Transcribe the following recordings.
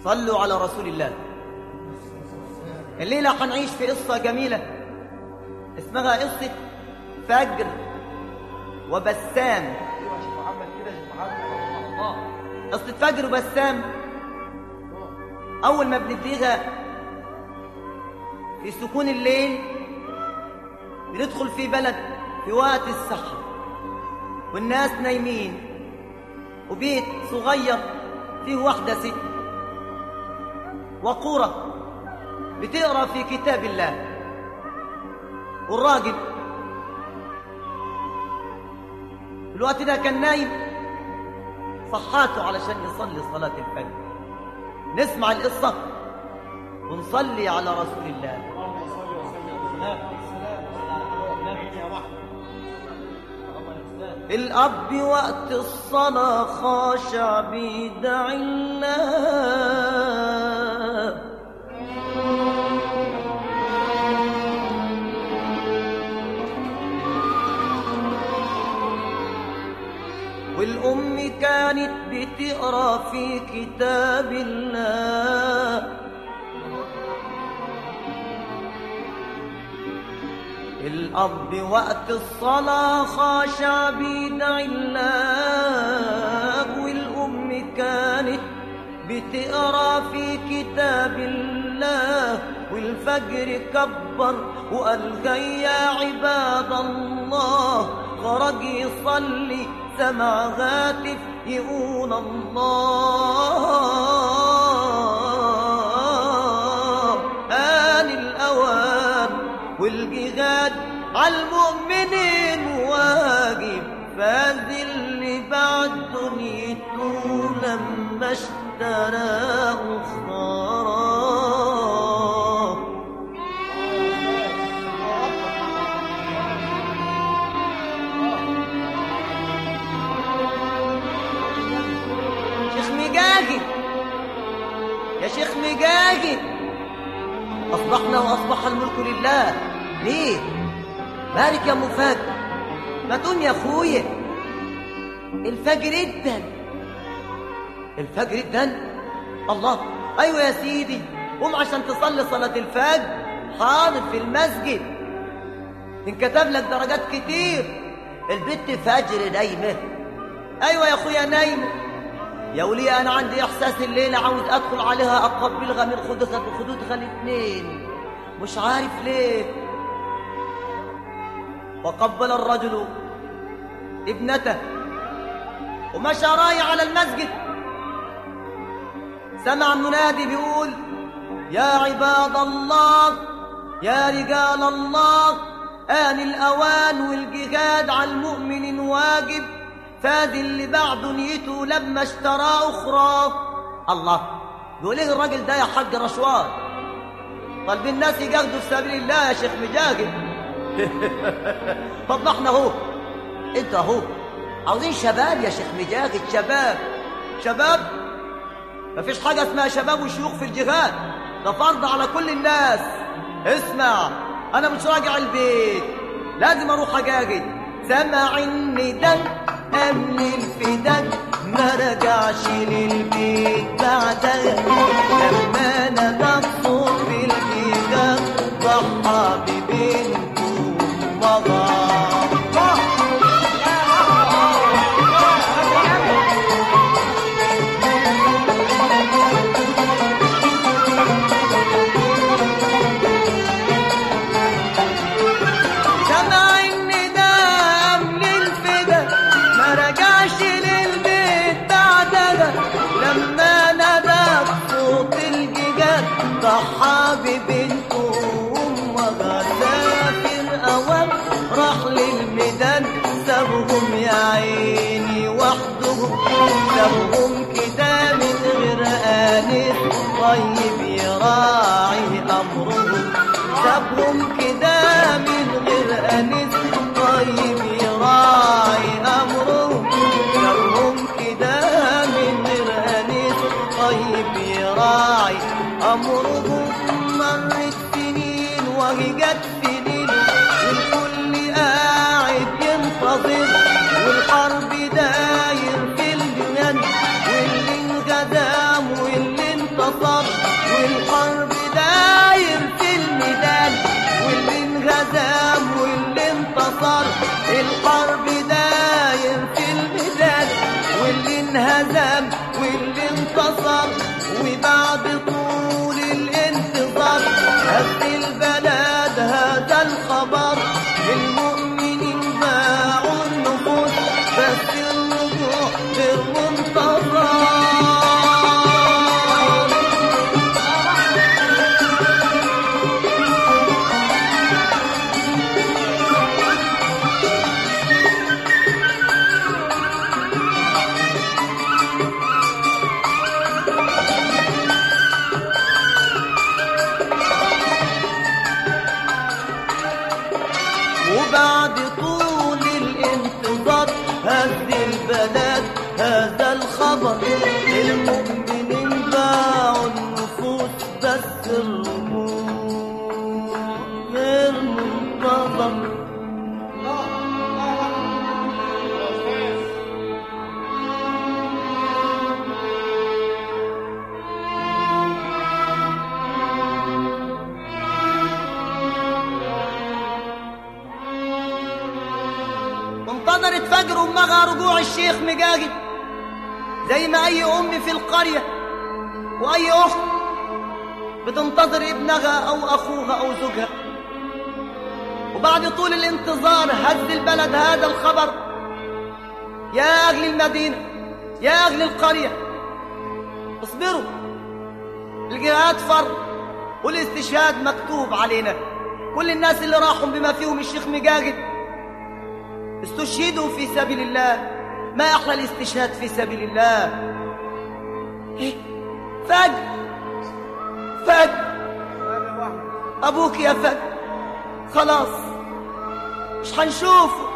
صلوا على رسول الله الليلة هنعيش في قصة جميلة اسمها قصة فجر وبسام قصة فجر وبسام أول ما بنبتديها في سكون الليل بندخل في بلد في وقت السحر والناس نايمين وبيت صغير فيه واحدة ست وقورة بتقرا في كتاب الله والراجل في الوقت ده كان نايم صحاته علشان يصلي صلاة الفجر نسمع القصة ونصلي على رسول الله اللهم صل وسلم على النبي يا رحمه الأب وقت الصلاة خاشع بيدعي الله والأم كانت بتقرا في كتاب الله الأب وقت الصلاة خاشع بيدعي الله والأم كانت بتقرا في كتاب الله والفجر كبر وقال هيا عباد الله خرج يصلي سمع هاتف يقول الله آن الأوان والجهاد على المؤمنين واجب فاز اللي بعد دنيته لما اشترى أخرى شيخ مجاهد يا شيخ مجاهد أصبحنا وأصبح الملك لله ليه؟ بارك يا مفاجئ ما تقوم يا أخويا الفجر ادن الفجر ادن الله أيوة يا سيدي قوم عشان تصلي صلاة الفجر حاضر في المسجد انكتب لك درجات كتير البنت فجر نايمة أيوة يا أخويا نايمة يا ولي أنا عندي إحساس الليلة عاوز أدخل عليها أقبلها من خدودها بخدودها الاثنين مش عارف ليه وقبل الرجل ابنته ومشى رايح على المسجد سمع المنادي بيقول يا عباد الله يا رجال الله آن الأوان والجهاد على المؤمن واجب فاد اللي بعد دنيته لما اشترى أخرى الله بيقول ايه الراجل ده يا حاج رشوان طالبين الناس يجاهدوا في سبيل الله يا شيخ مجاهد طب ما احنا اهو انت اهو عاوزين شباب يا شيخ مجاهد شباب شباب مفيش حاجة اسمها شباب وشيوخ في الجهاد ده فرض على كل الناس اسمع انا مش راجع البيت لازم اروح اجاهد سمع النداء امن الفداء ما رجعش للبيت بعدها لما ندى صوت الجهاد ضحى ببنته ومضى سمع النداء من الفدا ما رجعش للبيت بعدها لما ندى صوت الجيجات ضحى ببنته وامها سافر اوام راح للميدان سابهم يا عيني وحدهم سابهم كده من غير آنس طيب يراعي أمرهم سابهم كده من غير أنس طيب يراعي أمرهم سابهم كده من غير أنس طيب يراعي أمرهم مرت سنين وهي جت سنين والكل قاعد ينتظر والحرب داير في الجنان واللي انقدام واللي انتصر والحرب داير في الميدان واللي انهزم واللي انتصر الحرب داير في الميدان واللي انهزم واللي انتصر وبعد طول الانتظار هز البلد هذا الخبر المؤمنين باعوا النفوس بس الرجوع غير منتظر وبعد طول الانتظار هز البلد هذا الخبر المؤمنين باعوا النفوس بس الرجوع غير منتظر وانتظرت فجر امها رجوع الشيخ مجاهد زي ما اي ام في القريه واي اخت بتنتظر ابنها او اخوها او زوجها وبعد طول الانتظار هز البلد هذا الخبر يا اهل المدينه يا اهل القريه اصبروا الجهاد فرض والاستشهاد مكتوب علينا كل الناس اللي راحوا بما فيهم الشيخ مجاهد استشهدوا في سبيل الله ما أحلى الاستشهاد في سبيل الله إيه؟ فجر فجر أبوك يا فجر خلاص مش هنشوفه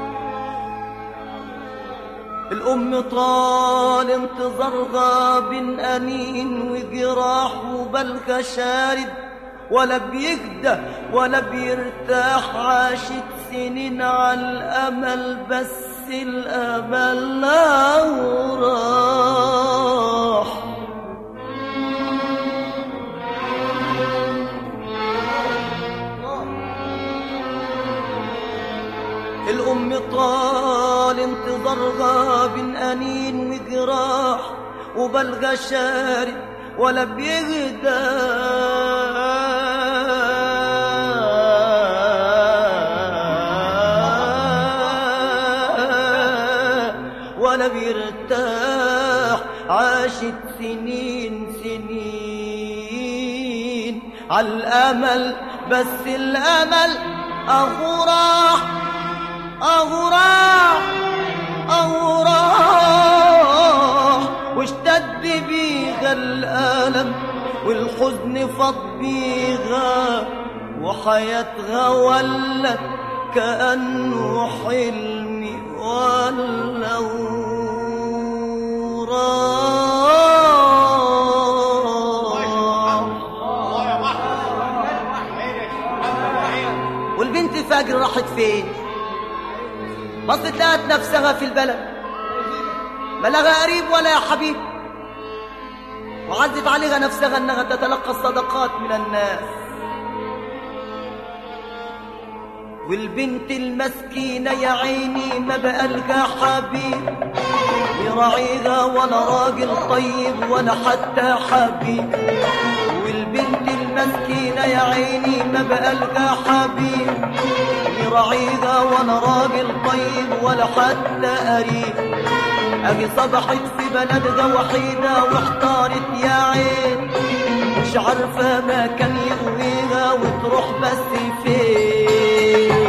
الأم طال انتظارها بين أنين وجراح وبلغى شارد ولا بيهدى ولا بيرتاح عاشت سنين على الأمل بس الأمل لا راح الأم طال انتظارها بين أنين وجراح وبلغى شارد ولا بيهدى ولا بيرتاح عاشت سنين سنين على الأمل بس الأمل أهو راح أهو راح أهو راح واشتد بيها الألم والحزن فض بيها وحياتها ولت كأنه حلم ولا والبنت فجر راحت فين بصت لقت نفسها في البلد ما لها قريب ولا يا حبيب وعزت عليها نفسها انها تتلقى الصدقات من الناس والبنت المسكينة يا عيني ما بقى لها حبيب يراعيها ولا راجل طيب ولا حتى حبيب والبنت المسكينة يا عيني ما بقى لها حبيب يراعيها ولا راجل طيب ولا حتى قريب أجي صبحت في بلدها وحيدة واحتارت يا عين مش عارفة ما كان يقويها وتروح بس فين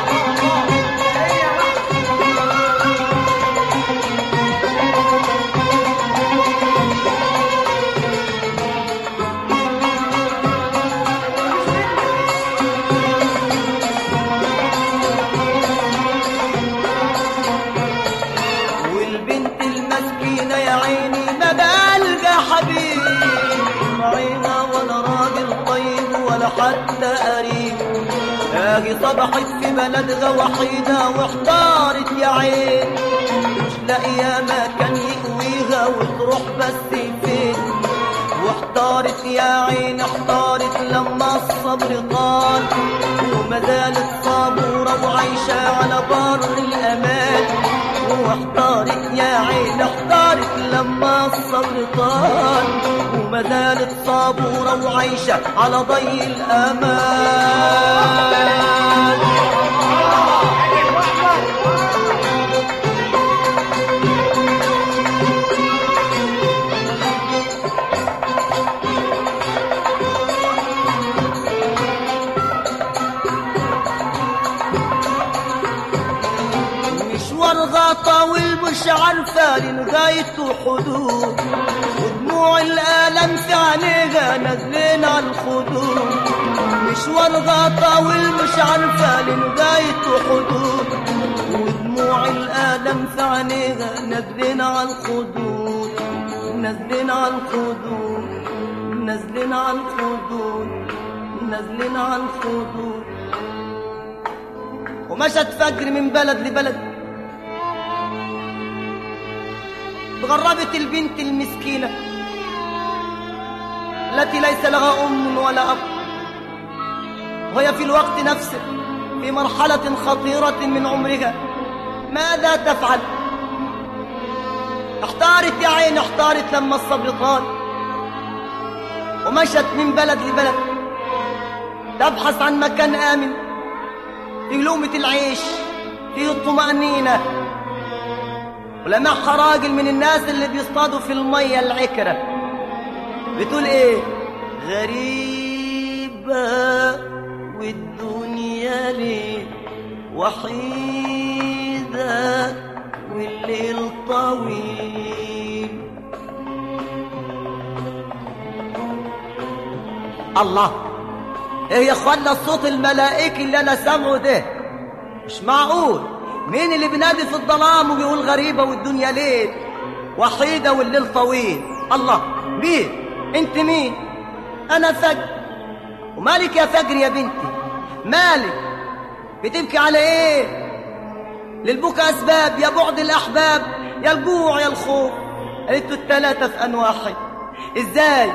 والبنت المسكينة يا عيني ما بلقى حبيب راعيها ولا راجل طيب ولا حتى قريب اجي صبحت في بلدها وحيدة واحتارت يا عين مش لاقية مكان يقويها وتروح بس فين واحتارت احتارت يا عين احتارت لما الصبر طال وما زالت صبورة وعايشة على بر الأمان واحتارت يا عين احتارت لما الصبر طال وما زالت صبورة وعايشة على ضي الأمان مشوار طويل مش عارفة لنغايته حدود ودموع الألم في عينيها نازلين على الخدود مشوار طويل مش عارفة لنغايته حدود ودموع الألم في عينيها نازلين على الخدود نازلين على الخدود نازلين على الخدود نازلين على الخدود ومشت فجر من بلد لبلد تغربت البنت المسكينة التي ليس لها أم ولا أب وهي في الوقت نفسه في مرحلة خطيرة من عمرها ماذا تفعل احتارت يا عين احتارت لما الصبر طال ومشت من بلد لبلد تبحث عن مكان آمن في لومة العيش في الطمأنينة ولمعها راجل من الناس اللي بيصطادوا في المية العكرة بتقول ايه غريبة والدنيا ليه وحيدة والليل طويل الله ايه يا اخوانا الصوت الملائكي اللي انا سامعه ده مش معقول مين اللي بينادي في الظلام وبيقول غريبة والدنيا ليل وحيدة والليل طويل الله مين انت مين انا فجر ومالك يا فجر يا بنتي مالك بتبكي على ايه للبكاء اسباب يا بعد الاحباب يا الجوع يا الخوف قالت له التلاتة في ان واحد ازاي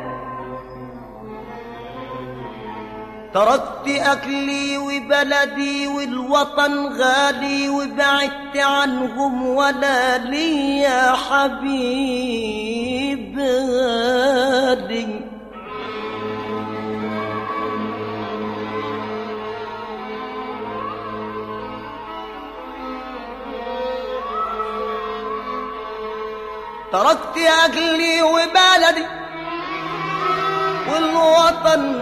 تركت أكلي وبلدي والوطن غالي وبعدت عنهم ولا لي يا حبيب غالي تركت أكلي وبلدي والوطن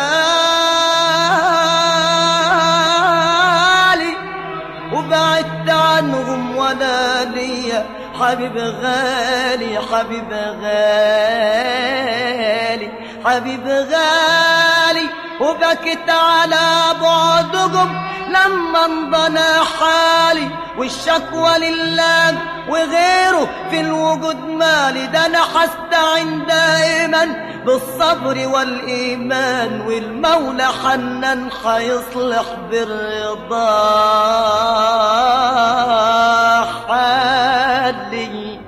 غالي وبعدت عنهم ولا ليا حبيب غالي حبيب غالي حبيب غالي وبكت على بعدكم لما انضنى حالي والشكوى لله وغيره في الوجود مالي ده انا حستعين دائما بالصبر والايمان والمولى حنان حيصلح بالرضا حالي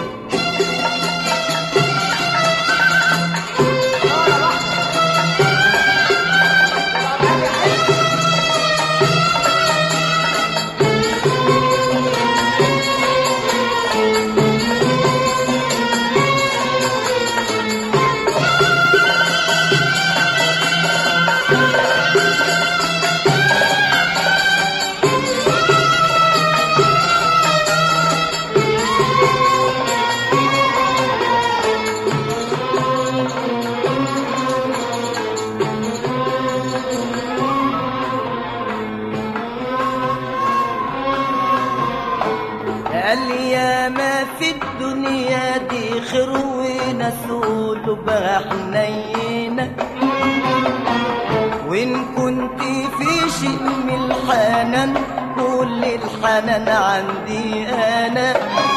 قال يا ما في الدنيا دي خير ونسول بحنينة وإن كنت في شيء من الحنان كل الحنان عندي أنا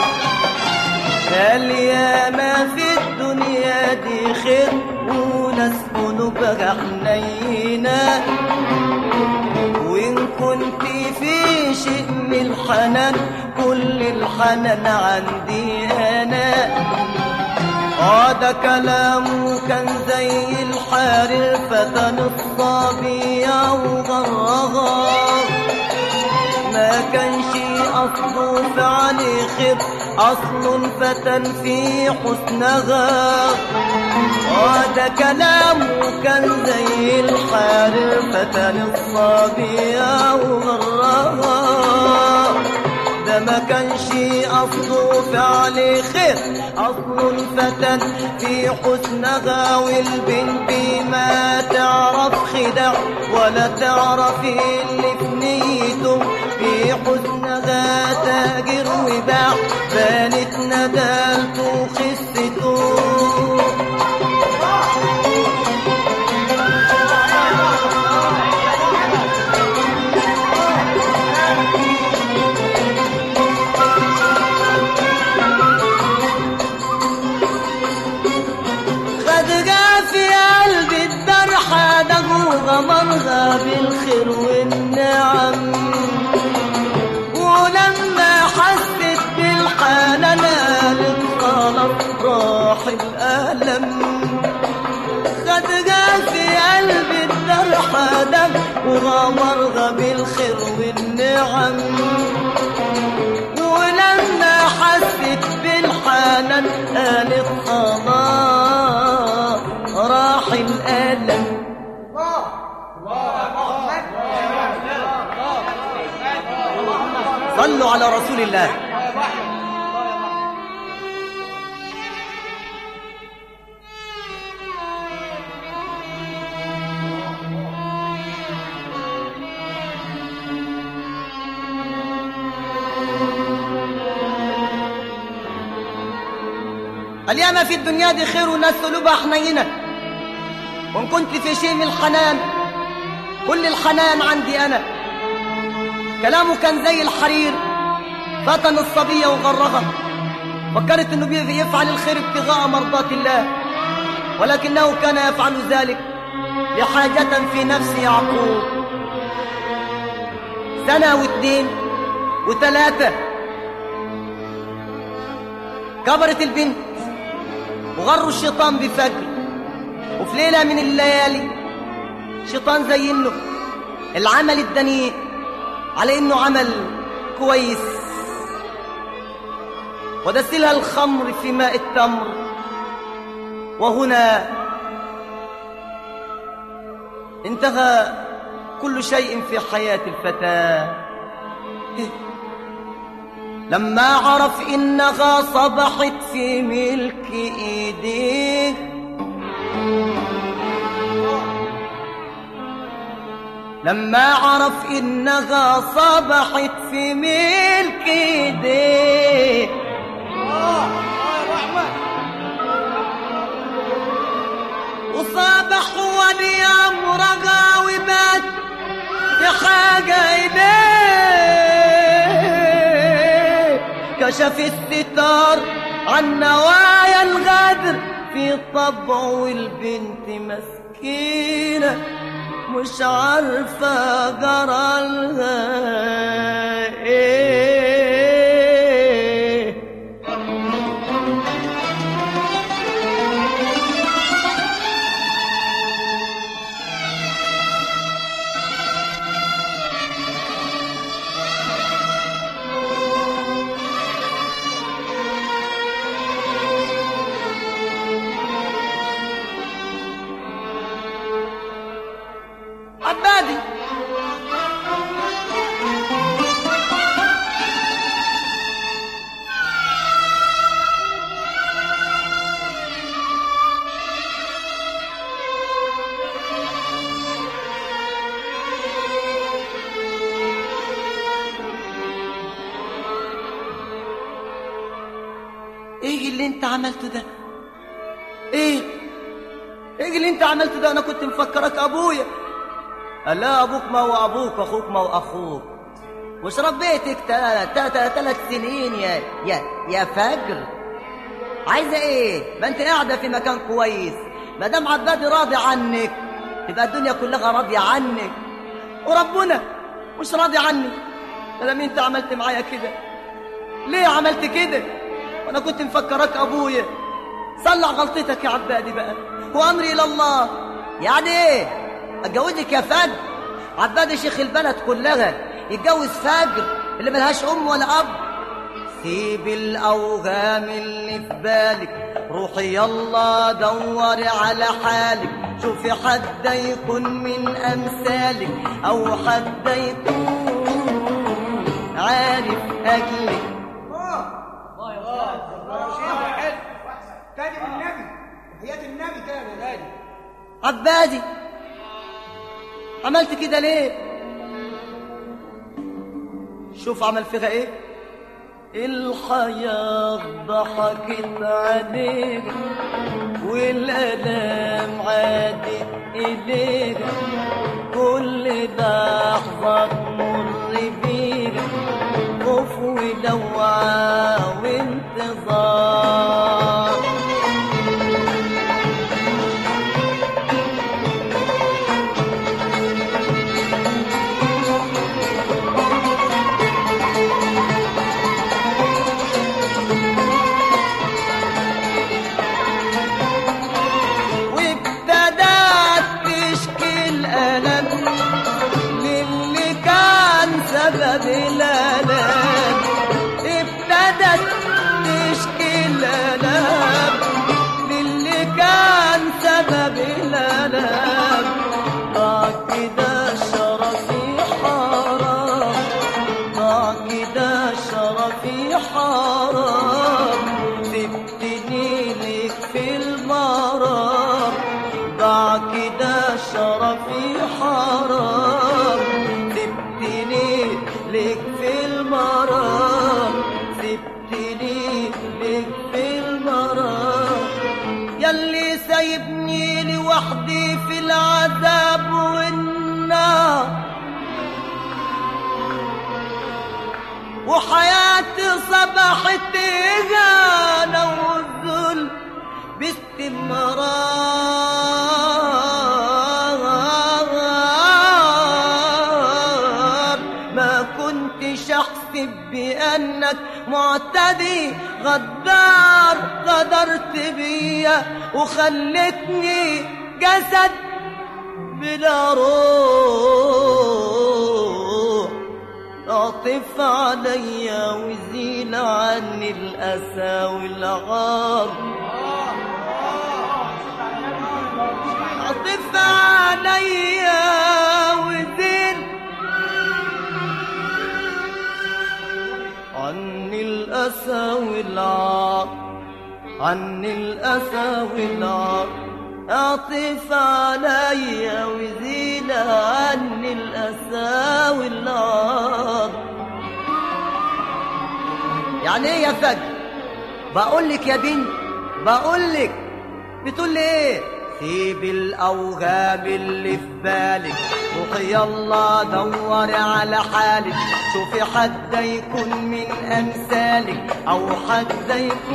قال يا ما في الدنيا دي خير ونسول بحنينة وإن كنت في شيء من الحنان كل الحنان عندي أنا هذا كلامه كان زي الحرير فتن الصبية وغرغر ما كانش أصله فعل خير أصل فتن في حسنها هذا كلامه كان زي الحرير فتن الصبية وغرغر ده ما كانش أصله فعل خير أصل فتن في حسنها والبنت ما تعرف خدع ولا تعرف اللي في نيته في حسنها تاجر وباع بانت ندالته خسته خدقة في قلب الدار حدق وغمرها بالخير والنعم ولما حست بالحنان قالت خلاص راح الألم خدقة في قلب الدار حدق وغمرها بالخير والنعم ولما حست بالحنان قالت خلاص راح الألم صلوا على رسول الله اليوم في الدنيا دي خير والناس قلوبها حنينة وإن كنت في شيء من الحنان كل الحنان عندي أنا كلامه كان زي الحرير فتن الصبية وغرها فكرت انه بي- يفعل الخير ابتغاء مرضات الله ولكنه كان يفعل ذلك لحاجة في نفس يعقوب سنة واثنين وثلاثة كبرت البنت وغروا الشيطان بفجر وفي ليلة من الليالي شيطان زينه العمل الدنيء على انه عمل كويس ودسلها الخمر في ماء التمر وهنا انتهى كل شيء في حياة الفتاة لما عرف إنها صبحت في ملك إيديه لما عرف إنها صبحت في ملك إيديه وصبح ولي أمرها وبات بحاجة إليه كشف الستار عن نوايا الغدر في طبعه البنت مسكينة مش عارفة جرى لها إيه عبادي ايه اللي انت عملته ده ايه ايه اللي انت عملته ده انا كنت مفكرك ابويا قال لا ابوك ما هو ابوك واخوك ما هو اخوك مش ربيتك ثلاث سنين يا يا يا فجر عايزه ايه ما انت قاعده في مكان كويس ما دام عبادي راضي عنك تبقى الدنيا كلها راضيه عنك وربنا مش راضي عني لما انت عملت معايا كده ليه عملت كده وانا كنت مفكرك ابويا صلح غلطتك يا عبادي بقى وامري الى الله يعني ايه اتجوزك يا فجر عبادي شيخ البلد كلها يتجوز فجر اللي ملهاش ام ولا اب سيب الاوهام اللي في بالك روحي يلا دور على حالك شوفي حد يكون من امثالك او حد يكون عارف اجلك الله يا استاذ شيخ حلو كاتب النبي حياة النبي كده يا غالي عبادي عملت كده ليه شوف عمل فيها ايه الحياة ضحكت عليك والألام عادت إليك كل لحظة تمر بيك خوف ودوعة وانتظار وابتدات تشكي الألم للي كان سبب الألم ابتدت تشكي الألم للي كان سبب الألم ضاع كده شرفي حرام ضاع كده شرفي حرام سبتني لك في المرام ضاع كده شرفي حرام سبتني لك في المرام سبتني لك في المرام يلي سايبني لوحدي في العذاب والنار وحياتي صبحت إهانة والذل باستمرار ما كنتش أحسب بأنك معتدي غدار غدرت بيا وخلتني جسد بلا روح اعطف عليا وزيل عني الأسى والعار اعطف عليا وزيل عني الأسى والعار عني الأسى والعار اعطف عليا وزيل عني الأسى والعار يعني ايه يا فجر بقول لك يا بنت بقول لك بتقول لي ايه سيب الاوهام اللي في بالك روحي يلا دوري على حالك شوفي حد يكون من امثالك او حد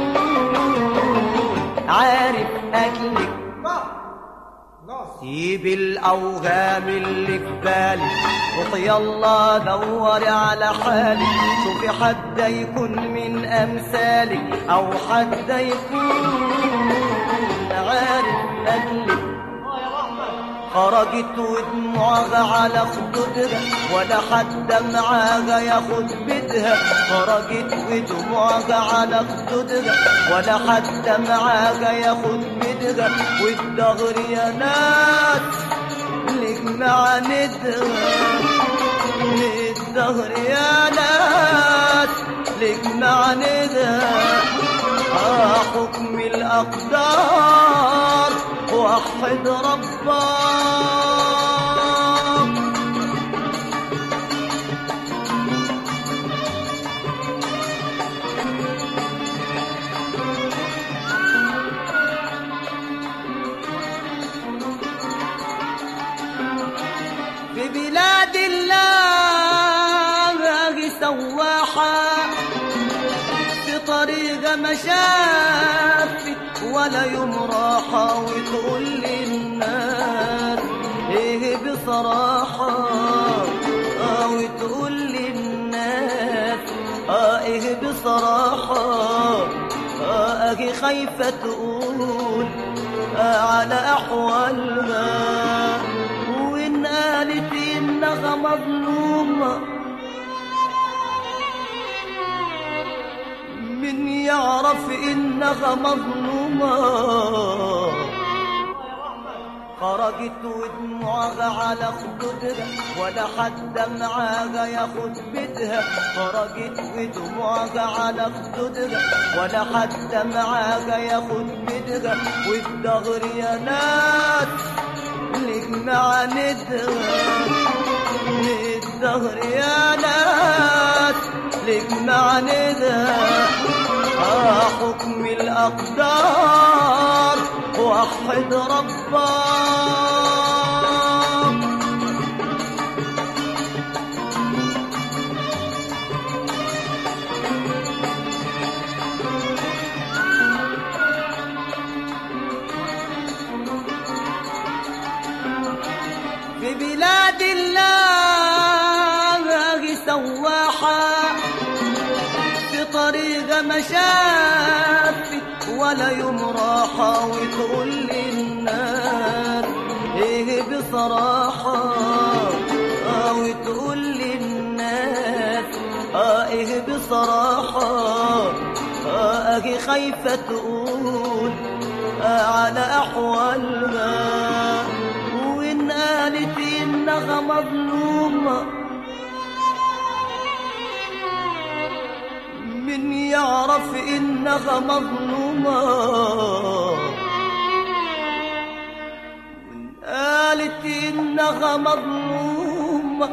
يكون عارف اكلك خلاص سيب الاوهام اللي في بالك روحي يلا دوري على حالك شوفي حد يكون من امثالك او حد يكون عارف اجلك الله يا رحمة خرجت ودموعها على خدودها ولا حد معاها ياخد بدها خرجت ودموعها على خدودها ولا حد معاها ياخد بدها والدهر يا ناس لك معاندها الدهر يا ناس لك معاندها آه حكم الأقدار وحد ربك في بلاد الله سواحا في طريق مشافت ولا يوم راحة وتقول للناس ايه بصراحة اه وتقول للناس اه ايه بصراحة اه اهي خايفة تقول تقول على أحوالها وإن قالت إنها مظلومة من يعرف إنها مظلومة خرجت ودموعها على خدودها ولا حد معاها ياخد بدها خرجت ودموعها على خدودها ولا حد معاها ياخد بدها والدهر يا ناس نجمع ندها الدهر يا ناس نجمع ندها آه حكم الأقدار وحد ربك في بلاد الله سواحا في طريق مشافي ولا يوم راحة وتقول للناس ايه بصراحة اه وتقول للناس اه ايه بصراحة اه اجي خايفة تقول آه على احوالها وإن قالت إنها مظلومة من يعرف إنها مظلومة وإن قالت إنها مظلومة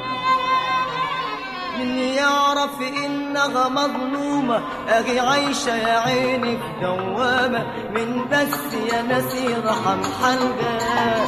من يعرف إنها مظلومة أجي عايشة يا عيني في دوامة من بس يا ناسي رحم حلقة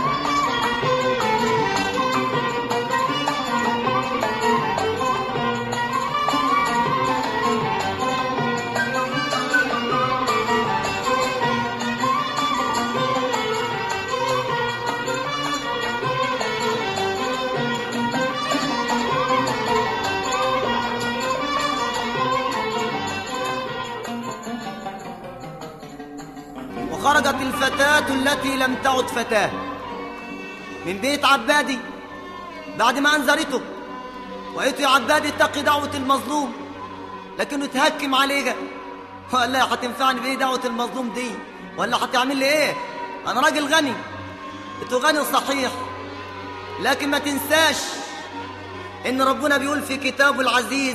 وخرجت الفتاة التي لم تعد فتاة من بيت عبادي بعد ما أنذرته وقالت يا عبادي اتقي دعوة المظلوم لكنه تهكم عليها وقال لها هتنفعني بإيه دعوة المظلوم دي ولا هتعمل لي إيه أنا راجل غني أنت غني صحيح لكن ما تنساش إن ربنا بيقول في كتابه العزيز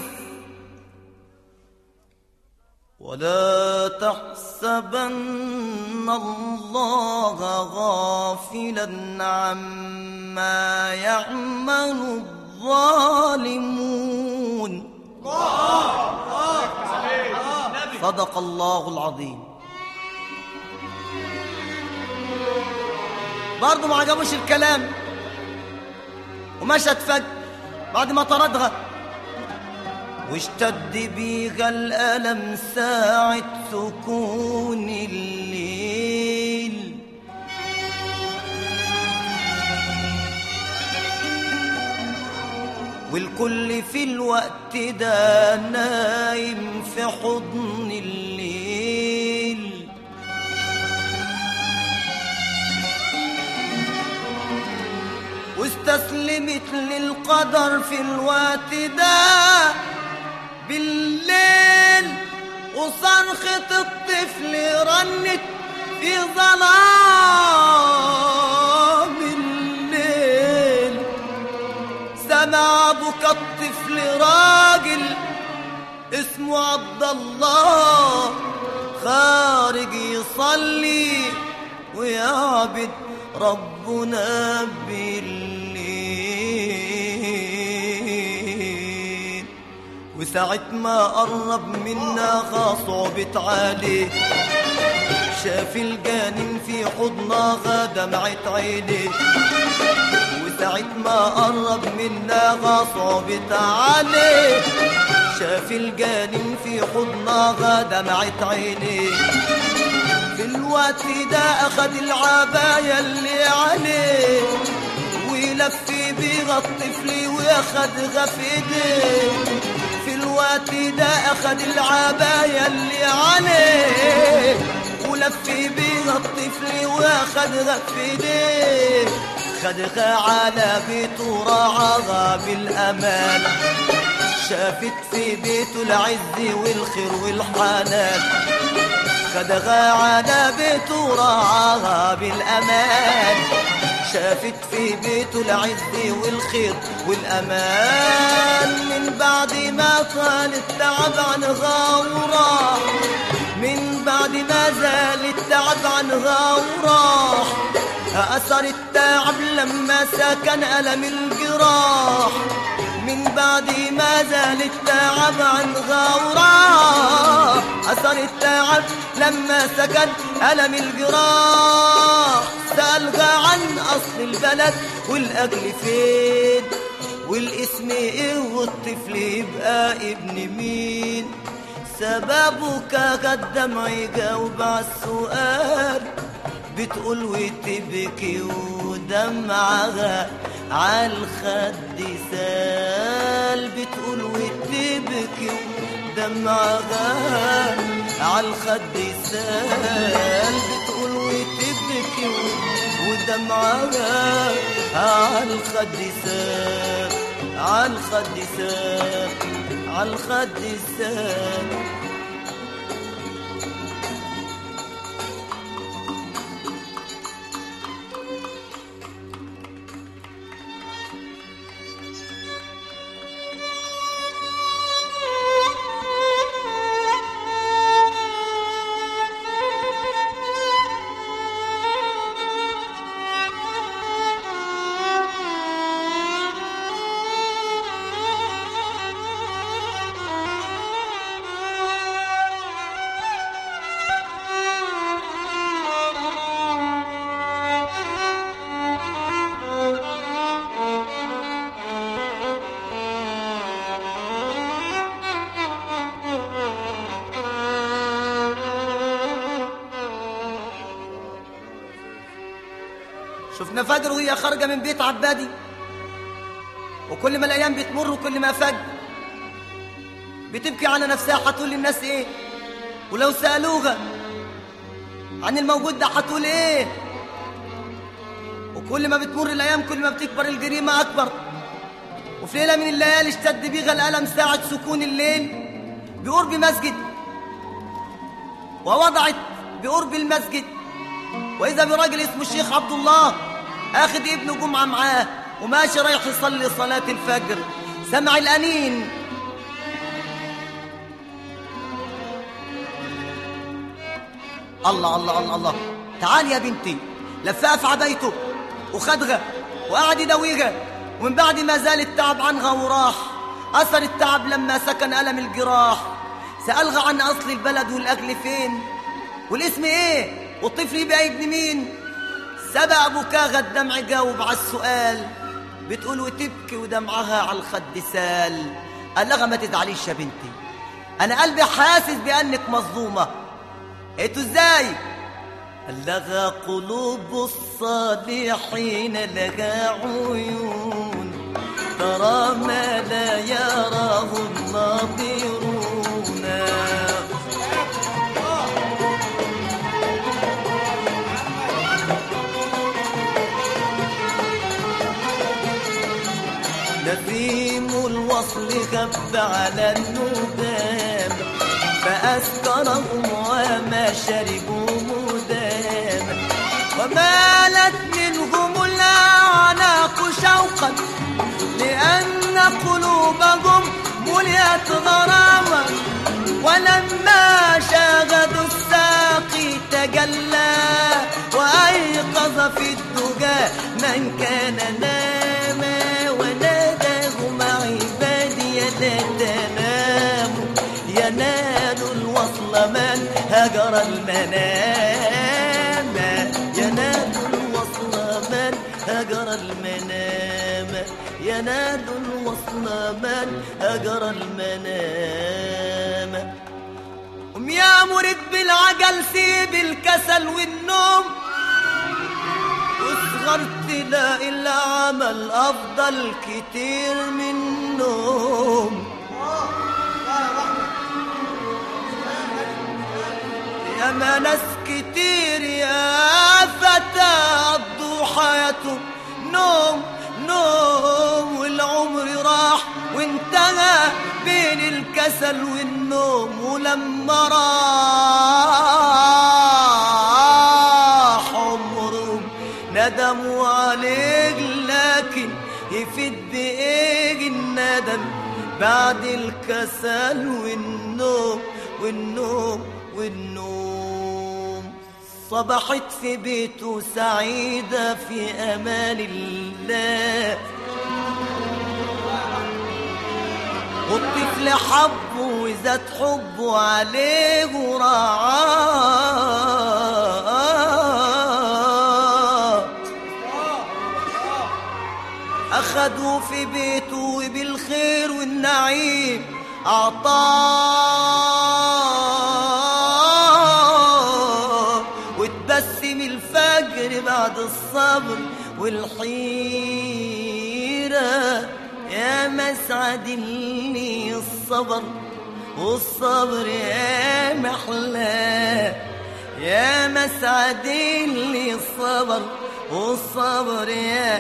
ولا تحسبن الله غافلا عما يعمل الظالمون صدق الله العظيم برضه ما عجبوش الكلام ومشت فجأة بعد ما طردها واشتد بيها الألم ساعة سكون الليل والكل في الوقت ده نايم في حضن الليل واستسلمت للقدر في الوقت ده بالليل وصرخة الطفل رنت في ظلام الليل سمع بكى الطفل راجل اسمه عبد الله خارج يصلي ويعبد ربنا بالليل وساعة ما قرب منا صعبت عليه شاف الجانم في حضنها دمعت عينيه وساعة ما قرب منا صعبت عليه شاف الجانم في حضنها دمعت عينيه في الوقت ده أخد العباية اللي عليه ولف بيها الطفل وأخدها في ايديه في الوقت ده أخد العباية اللي عليه ولف بيها الطفل واخدها في ايديه خدها على بيته راعاها بالامان شافت في بيته العز والخير والحنان خدها على بيته راعاها بالامان شافت في بيته العز والخير والامان من بعد ما طال التعب عنها وراح من بعد ما زال التعب عنها وراح أثر التعب لما سكن ألم الجراح من بعد ما زال التعب عنها وراح أثر التعب لما سكن ألم الجراح سألها عن أصل البلد والأجل فين والاسم إيه والطفل يبقى ابن مين سببك قد دمع يجاوب على السؤال بتقول وتبكي ودمعها عالخد سال بتقول وتبكي ودمعها عالخد سال بتقول وتبكي ودمعها عالخد سال عالخد سال عالخد سال شفنا فجر وهي خارجة من بيت عبادي وكل ما الأيام بتمر وكل ما فجر بتبكي على نفسها هتقول للناس إيه ولو سألوها عن الموجود ده هتقول إيه وكل ما بتمر الأيام كل ما بتكبر الجريمة أكبر وفي ليلة من الليالي اشتد بيها الألم ساعة سكون الليل بقرب مسجد ووضعت بقرب المسجد وإذا براجل اسمه الشيخ عبد الله آخد ابنه جمعة معاه وماشي رايح يصلي صلاة الفجر سمع الأنين الله الله الله الله تعال يا بنتي لفها في عبايته وخدها وقعد يداويها ومن بعد ما زال التعب عنها وراح أثر التعب لما سكن ألم الجراح سألها عن أصل البلد والأكل فين والاسم إيه والطفل يبقى ابن مين سبق بكاغ الدمع جاوب على السؤال بتقول وتبكي ودمعها على الخد سال قال لها ما تزعليش يا بنتي انا قلبي حاسس بانك مظلومه انتوا ازاي قال لها قلوب الصالحين لها عيون ترى ما لا يراه الناظرون نسيم الوصل خف على الندام فأسكرهم وما شربوا مدام ومالت منهم الأعناق شوقا لأن قلوبهم ملئت غراما ولما شاهدوا الساقي تجلى وأيقظ في الدجى من كان ناما وناداهم عبادي لا تناموا ينال الوصل من هجر المنام ينال الوصل من هجر المنام ينال الوصل من هجر المنام قم يا مريد بالعجل سيب الكسل والنوم واصغر تلاقي العمل افضل كتير من النوم يا ما ناس كتير يا فتى قضوا حياتهم نوم نوم والعمر راح وانتهى بين الكسل والنوم ولما راح عمرهم ندموا عليك لكن يفيد بايه الندم بعد الكسل والنوم والنوم والنوم صبحت في بيته سعيدة في أمان الله والطفل حبه وزاد حبه عليه ورعاه أخدوا في بيته وبالخير والنعيم أعطاه وتبسم الفجر بعد الصبر والحيرة يا مسعد اللي الصبر والصبر يا محلاه يا مسعد اللي الصبر والصبر يا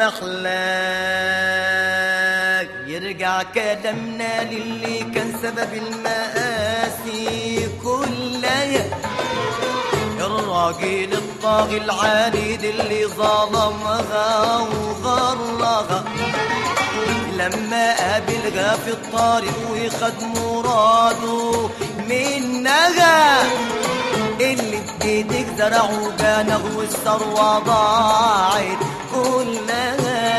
مخلاك يرجع كلامنا للي كان سبب المآسي كلها الراجل الطاغي العنيد اللي ظلمها وغرها لما قابلها في الطريق وخد مراده منها اللي بايدك زرعوا بانغ والثروة ضاعت كلها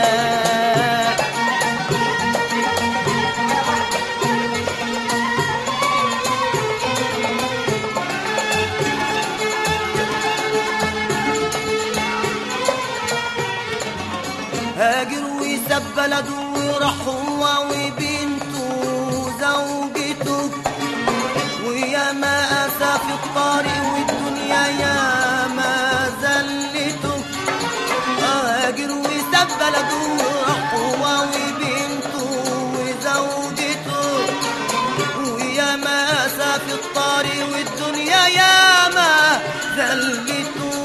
هاجر وساب بلده وراح هو وبنته وزوجته ويا ما أسى في الطريق والدنيا يا ما زلته هاجر وساب بلده وراح هو وبنته وزوجته ويا ما أسى في الطريق والدنيا يا ما زلته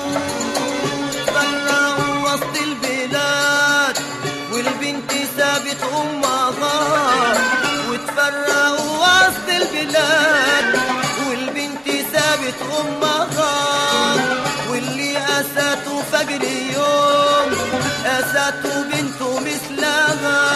فرقوا وسط البلاد والبنت سابت امها وتفرقوا وسط البلاد والبنت سابت امها واللي اساته فجر يوم اساته بنته مثلها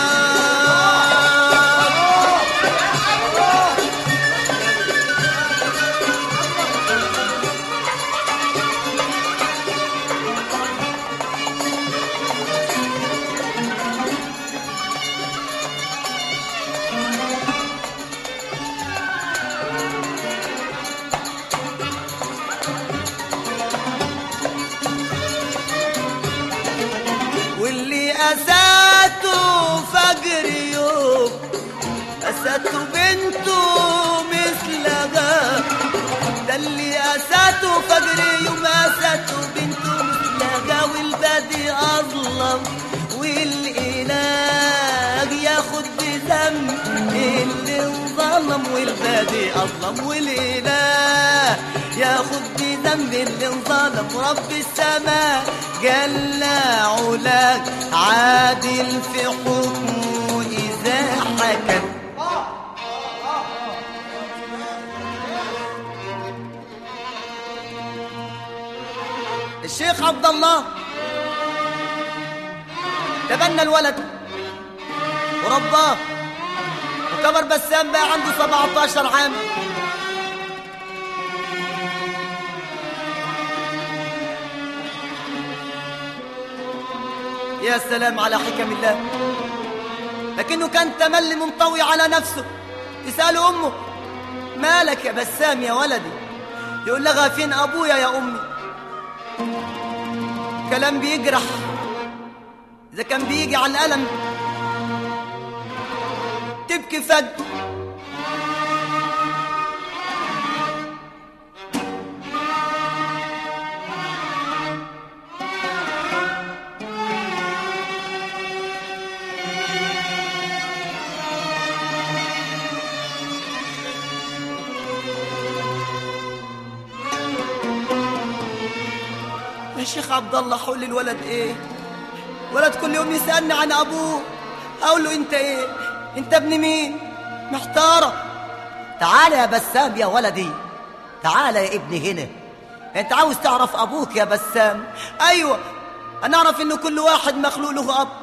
واللي أساته فجر يوم أساته بنته مثلها ده اللي أساته فجر يوم أساته بنته مثلها والبادي أظلم والإله ياخد بذنب اللي انظلم والبادي أظلم والإله ياخد بذنب اللي انظلم رب السماء جل علاك عادل في حكمه إذا حكم الشيخ عبد الله تبنى الولد ورباه وكبر بسام بقى عنده 17 عام يا سلام على حكم الله لكنه كان تملي منطوي على نفسه تسأله أمه مالك يا بسام يا ولدي يقول لها فين أبويا يا أمي كلام بيجرح إذا كان بيجي على الألم تبكي فجأة الشيخ عبد الله حول لي الولد ايه ولد كل يوم يسالني عن ابوه اقول له انت ايه انت ابن مين محتاره تعال يا بسام يا ولدي تعال يا ابني هنا انت عاوز تعرف ابوك يا بسام ايوه انا اعرف ان كل واحد مخلوق له اب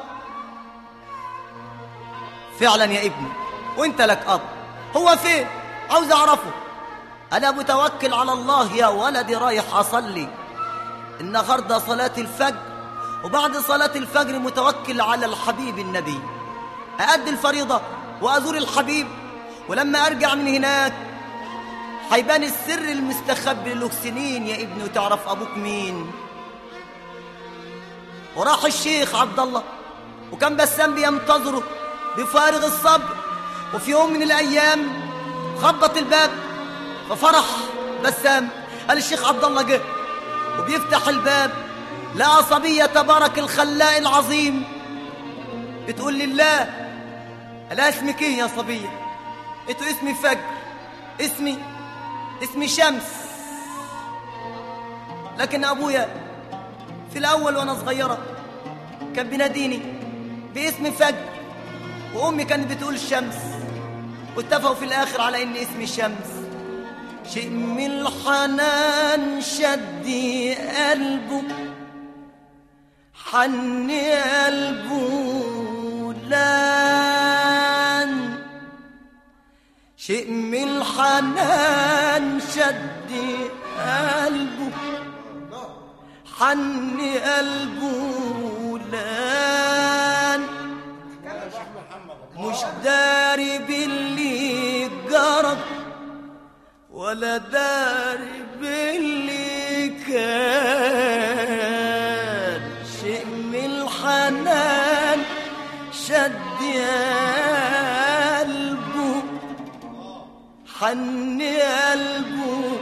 فعلا يا ابني وانت لك اب هو فين عاوز اعرفه انا متوكل على الله يا ولدي رايح اصلي النهارده صلاه الفجر وبعد صلاه الفجر متوكل على الحبيب النبي أأدي الفريضة وأزور الحبيب ولما أرجع من هناك هيبان السر المستخبي له سنين يا ابني وتعرف أبوك مين وراح الشيخ عبد الله وكان بسام بينتظره بفارغ الصبر وفي يوم من الأيام خبط الباب ففرح بسام قال الشيخ عبد الله جه وبيفتح الباب لقى صبية تبارك الخلاق العظيم بتقول لله لا اسمك ايه يا صبية انتوا اسمي فجر اسمي اسمي شمس لكن ابويا في الاول وانا صغيرة كان بيناديني باسم فجر وامي كانت بتقول شمس واتفقوا في الاخر على ان اسمي شمس شيء من الحنان شدي قلبه حني قلبه لان شيء من الحنان شدي قلبه حني قلبه لان مش داري باللي جرب ولا داري باللي كان شيء من الحنان شد قلبه حن قلبه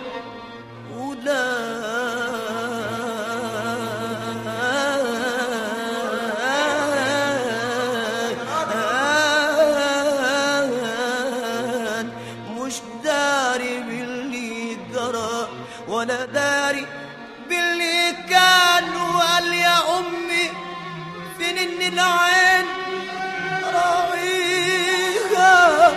ولا مش داري باللي جرى ولا داري باللي كان وقال يا امي فين ان العين راعيها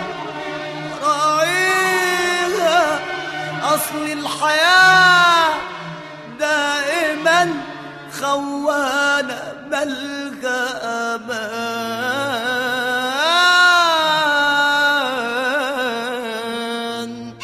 راعيها اصل الحياه دائما خوانه ملقى امان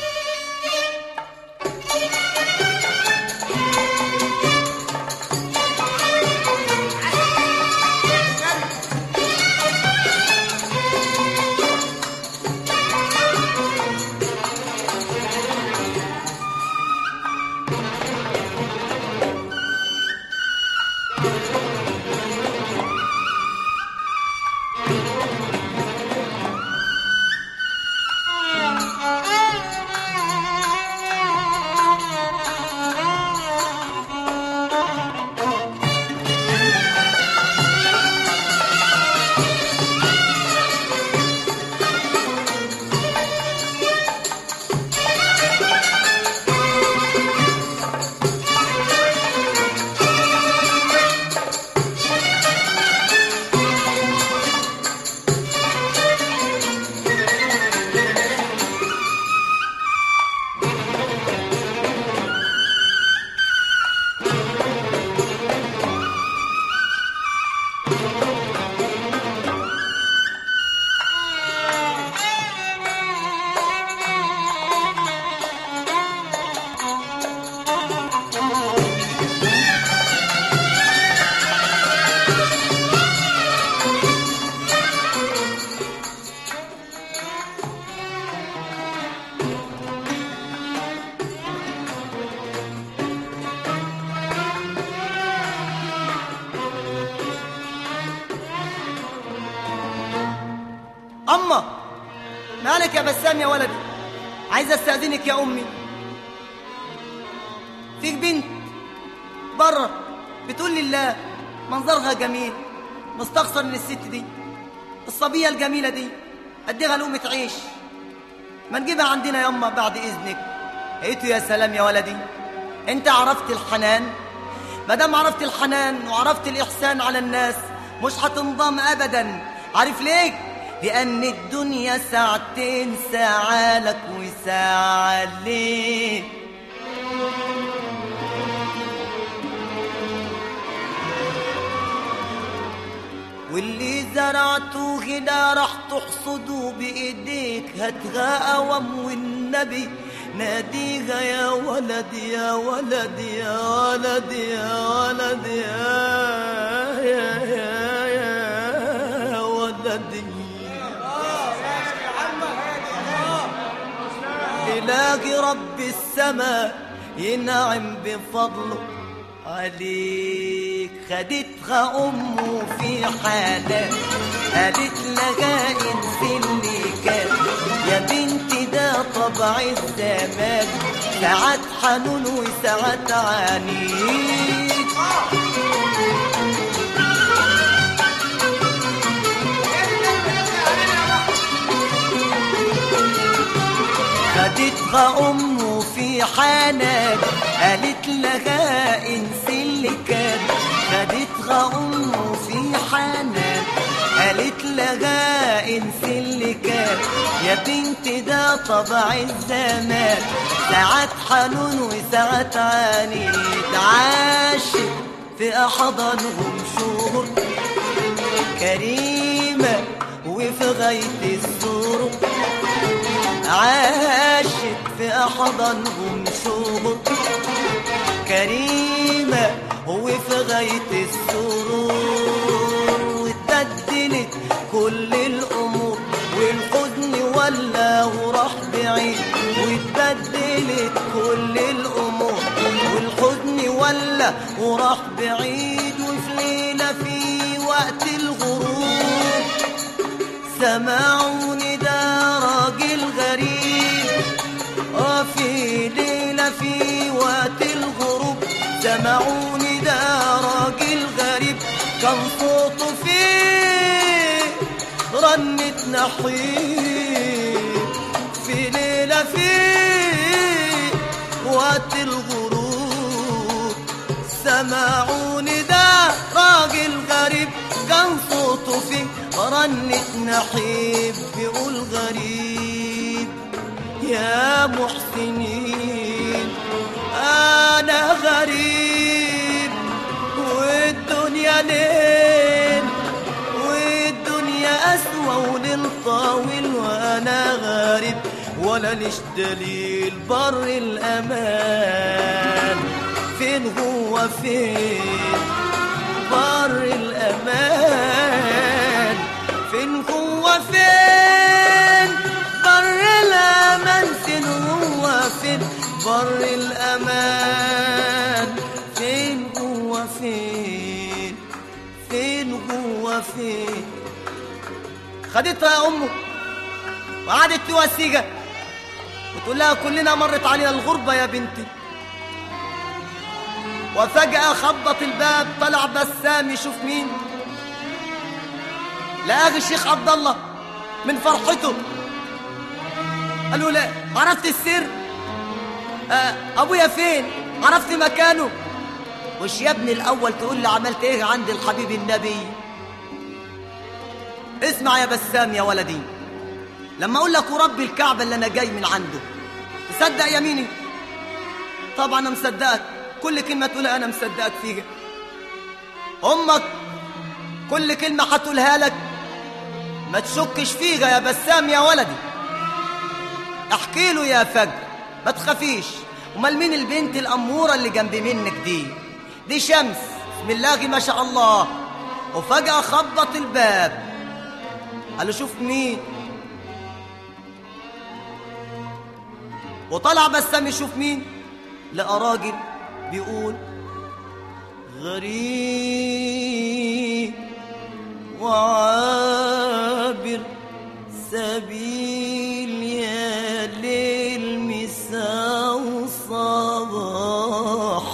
أما مالك يا بسام يا ولدي عايز استأذنك يا أمي فيك بنت بره بتقول لي الله منظرها جميل مستخسر من الست دي الصبية الجميلة دي أديها لقمة عيش ما نجيبها عندنا يما بعد إذنك قلت يا سلام يا ولدي أنت عرفت الحنان مادام عرفت الحنان وعرفت الإحسان على الناس مش هتنضم أبدا عارف ليه؟ لأن الدنيا ساعتين ساعة لك وساعة عليك واللي زرعته هنا راح تحصده بإيديك هاتها أوام والنبي ناديها يا ولد يا ولد يا ولد يا ولد يا يا يا, يا ولدي إلهي رب السماء ينعم بفضله عليك خدتها أمه في حالة قالت لها انسي اللي كان يا بنتي ده طبع الزمان ساعات حنون وساعات عنيد خدتها أمه في حنان قالت لها انسي اللي كان خدتها أمه في حنان قالت لها انسي اللي كان يا بنتي ده طبع الزمان ساعات حنون وساعات عنيد عاشت في أحضانهم شهور كريمة وفي غاية السرور عاشت في أحضانهم شهور كريمة وفي غاية السرور واتبدلت كل الأمور والحزن ولا وراح بعيد واتبدلت كل الأمور والحزن ولا وراح بعيد وفي ليلة في وقت الغروب سمعوني ده راجل غريب اه في ليلة في وقت الغروب سمعوني ده راجل غريب كان صوته فيه رنة نحيب في ليلة في وقت الغروب سمعوني ده راجل غريب كان صوته فيه رنة نحيب بيقول غريب يا محسنين أنا غريب والدنيا ليل والدنيا أسوى وليل طاول وأنا غريب ولا ليش دليل بر الأمان فين هو فين بر الأمان فين هو فين بر الأمان فين هو فين بر الأمان فين هو فين فين هو فين خدتها أمه وقعدت توسيجها وتقول لها كلنا مرت علينا الغربة يا بنتي وفجأة خبط الباب طلع بسام يشوف مين لقاه الشيخ عبد الله من فرحته قال له لا عرفت السر آه ابويا فين عرفت مكانه وش يا ابني الاول تقول لي عملت ايه عند الحبيب النبي اسمع يا بسام يا ولدي لما اقول لك ورب الكعبه اللي انا جاي من عنده تصدق يميني طبعا انا مصدقك كل كلمه تقولها انا مصدقك فيها امك كل كلمه هتقولها لك ما تشكش فيها يا بسام يا ولدي احكي له يا فجر ما تخافيش امال مين البنت الاموره اللي جنب منك دي دي شمس بسم الله ما شاء الله وفجاه خبط الباب قال له شوف مين وطلع بسام يشوف مين لقى راجل بيقول غريب وعابر سبيل يا ليل مساء وصباح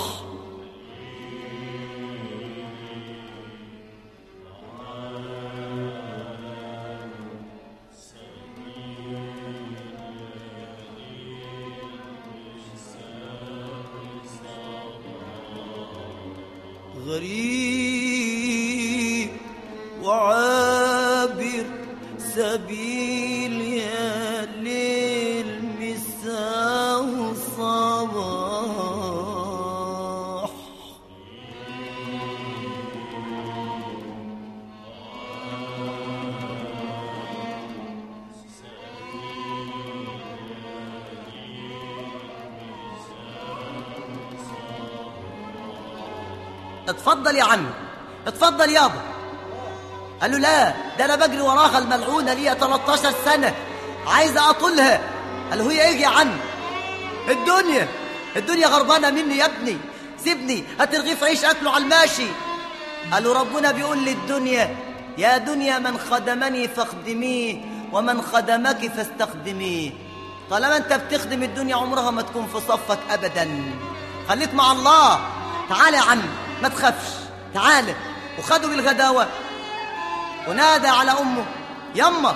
غريب وعابر سبيل يا ليل مساء صباح اتفضل يا عمي اتفضل يابا قال له لا ده انا بجري وراها الملعونه ليا 13 سنه عايز اطولها قال له هي ايه يا عم الدنيا الدنيا غربانه مني يا ابني سيبني هات رغيف عيش اكله على الماشي قال له ربنا بيقول للدنيا يا دنيا من خدمني فاخدميه ومن خدمك فاستخدميه طالما انت بتخدم الدنيا عمرها ما تكون في صفك ابدا خليك مع الله تعالى يا عم ما تخافش تعالى وخدوا بالغداوه ونادى على امه يما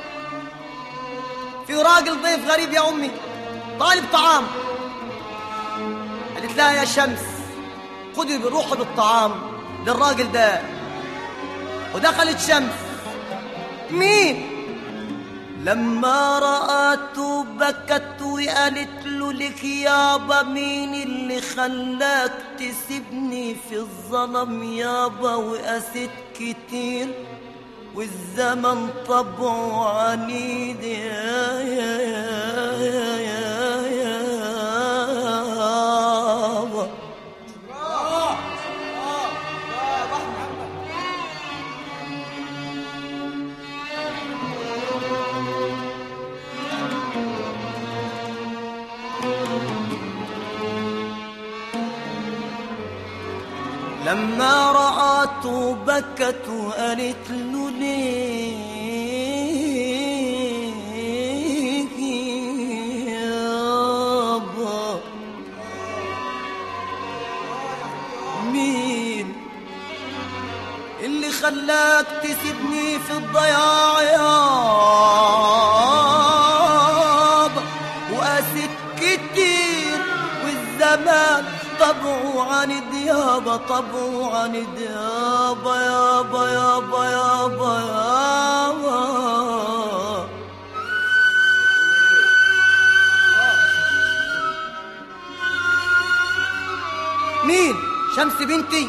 في راجل ضيف غريب يا امي طالب طعام قالت لها يا شمس خدي بروحه بالطعام للراجل ده ودخلت شمس مين لما رأته بكت وقالت له لك يابا مين اللي خلاك تسيبني في الظلم يابا وقست كتير والزمن طبعه عنيد يا يا يا يا يا يابا الله الله يا ابو محمد لما رأته بكت وقالت له ليه يابا مين اللي خلاك تسيبني في الضياع يابا وقاسيت كتير والزمان طبعه عن ديابة طبعه عن ديابة يابا يابا يابا يابا مين شمس بنتي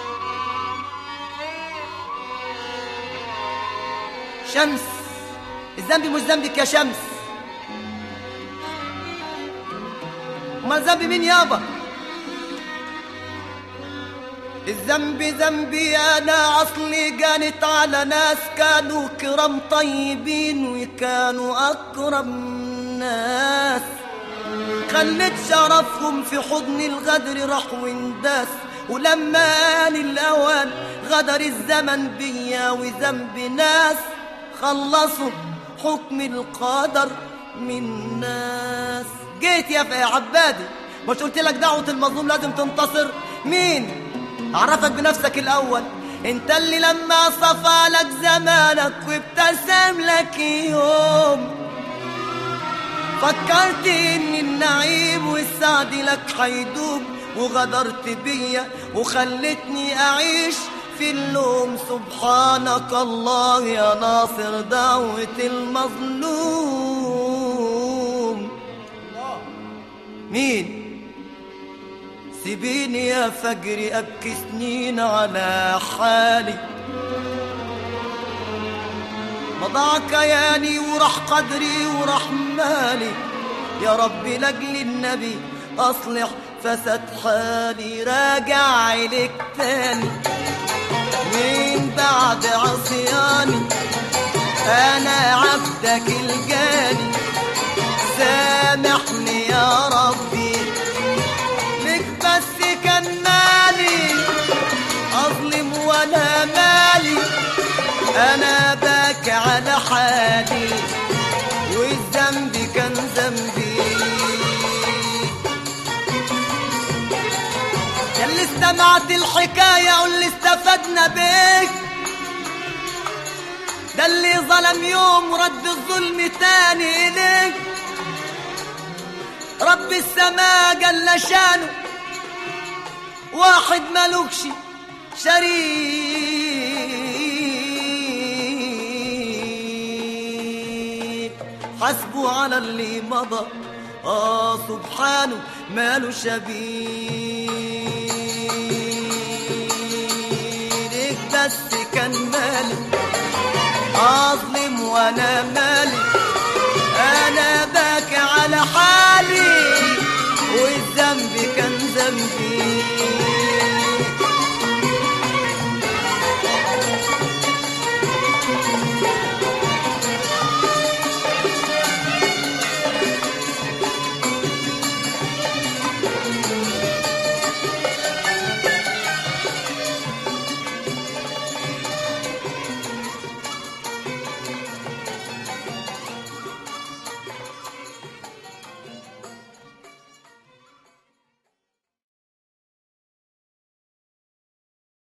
شمس الذنب مش ذنبك يا شمس امال ذنبي مين يابا الذنب ذنبي انا اصلي جانت على ناس كانوا كرام طيبين وكانوا اكرم ناس خليت شرفهم في حضن الغدر راح وانداس ولما آن الأوان غدر الزمن بيا وذنب ناس خلصوا حكم القدر من ناس جيت يا يا عبادي مش قلت لك دعوة المظلوم لازم تنتصر مين أعرفك بنفسك الأول انت اللي لما صفى لك زمانك وابتسم لك يوم فكرت ان النعيم والسعد لك حيدوم وغدرت بيا وخلتني اعيش في اللوم سبحانك الله يا ناصر دعوة المظلوم مين سيبيني يا فجري ابكي سنين على حالي مضى كياني وراح قدري وراح مالي يا رب لاجل النبي اصلح فسد حالي راجع إليك تاني من بعد عصياني انا عبدك الجاني سامحني يا ربي لك بس كان مالي اظلم وانا مالي انا باكي على حالي والذنب كان ذنبي يا اللي استمعت الحكاية واللي استفدنا بيك ده اللي ظلم يوم ورد الظلم تاني إليك رب السماء جل شانه واحد ملوكش شريك حسبه على اللي مضى آه سبحانه ماله شبيه